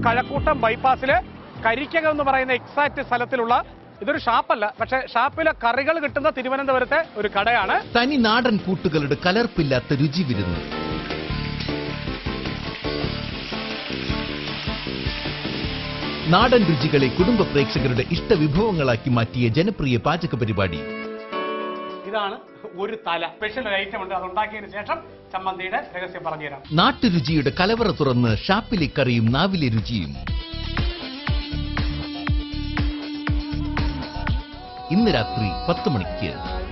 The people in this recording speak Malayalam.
കഴക്കൂട്ടം ബൈപ്പാസില് കരിക്കകം എന്ന് പറയുന്ന എക്സാക്ട് സ്ഥലത്തിലുള്ള ഇതൊരു ഷാപ്പല്ല പക്ഷെ ഷാപ്പിലെ കറികൾ കിട്ടുന്ന തിരുവനന്തപുരത്തെ ഒരു കടയാണ് തനി നാടൻ കൂട്ടുകളുടെ കലർപ്പില്ലാത്ത രുചി വിരുന്ന് നാടൻ രുചികളെ കുടുംബ പ്രേക്ഷകരുടെ ഇഷ്ടവിഭവങ്ങളാക്കി മാറ്റിയ ജനപ്രിയ പാചക പരിപാടി ഇതാണ് ഒരു തല സ്പെഷ്യൽ ഒരു ഐറ്റം ഉണ്ട് അത് ഉണ്ടാക്കിയതിനു ശേഷം ചമ്മന്തിയുടെ രഹസ്യം പറഞ്ഞുതരാം നാട്ടുരുചിയുടെ കലവറ തുറന്ന് ഷാപ്പിലെ കറിയും നാവിലെ രുചിയും ഇന്ന് രാത്രി പത്ത് മണിക്ക്